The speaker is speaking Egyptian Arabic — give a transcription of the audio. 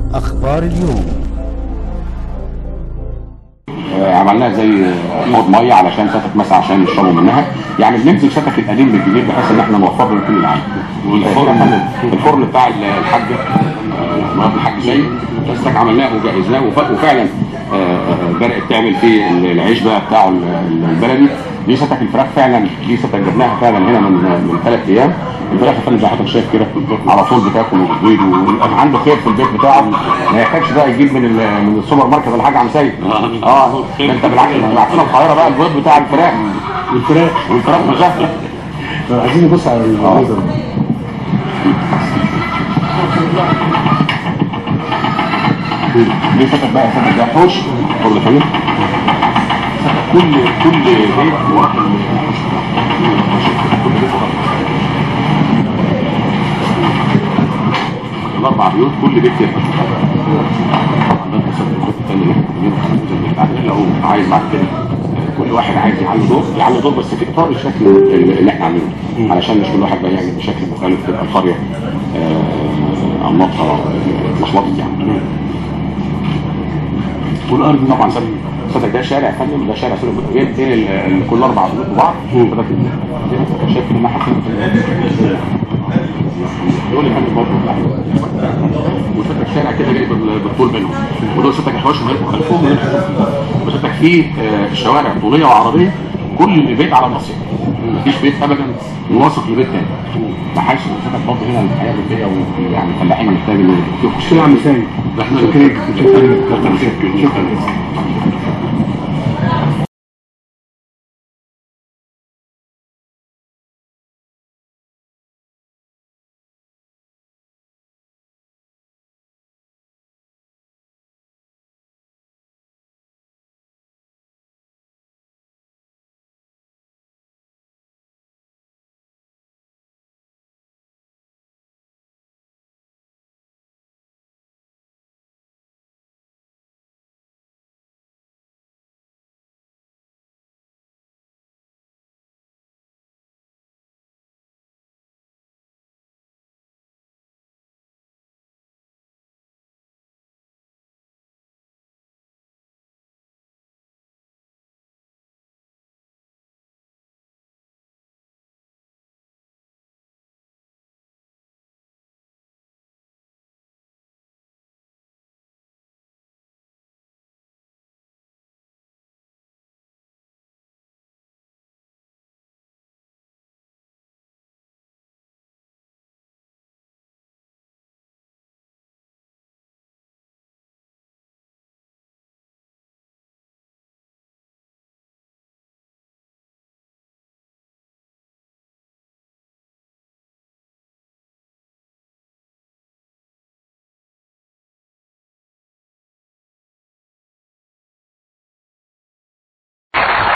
أخبار اليوم آه، عملناها زي حوض ميه علشان ستك مثلا عشان يشربوا منها يعني بننزل ستك القديم بالجديد بحيث ان احنا نوفر له كل اللي عنده والفرن الفرن بتاع الحاج آه، مرات الحاج سيد ستك عملناه وجهزناه وف- وفعلا آه، آه، بدات تعمل فيه العيش بقى بتاعه ال- البلدي دي ستك الفراخ فعلا دي ستك جبناها فعلا هنا من من ثلاث ايام الفراخ فعلا زي ما حضرتك شايف كده على طول بتاكل وبتبيض ويبقى عنده خير في البيت بتاعه ما يحتاجش بقى يجيب من ال- من السوبر ماركت ولا حاجه عم سيد اه ده انت بالعكس احنا بعتنا القاهره بقى البيض بتاع الفراخ والفراخ والفراخ مزهره عايزين نبص على المنظر دي فتك بقى فتك ده حوش برضه فاهم كل كل بيت واكل كل بيت واكل. الاربع بيوت كل بيت ياكل طبعا ده مثلا البيت الثاني ده بتاعنا لو عايز بعد كده كل واحد عايز يعلي دور يعلي دور بس في اطار الشكل اللي اللي احنا عاملينه علشان مش كل واحد بقى يعمل بشكل مخالف تبقى القريه آه، انماطها اتلخبطت يعني والارض دي طبعا سد صدق ده شارع يا فندم ده شارع سوري بين بين ال- ال- كل اربع بيوت وبعض صدق ال- شايف كده الناحيه الثانيه دول يا فندم برضه وصدق شارع كده جاي بال- بالطول بينهم ودول صدق حواشهم هيبقوا خلفهم وصدق فيه آه، شوارع طوليه وعرضيه كل بيت على النصيب مفيش بيت ابدا يواصف لبيت تاني بحيث ان صدق برضه هنا الحياه الريفيه يعني الفلاحين محتاج انه يشوف شكرا يا عم سيد ده احنا شكرا شكرا شكرا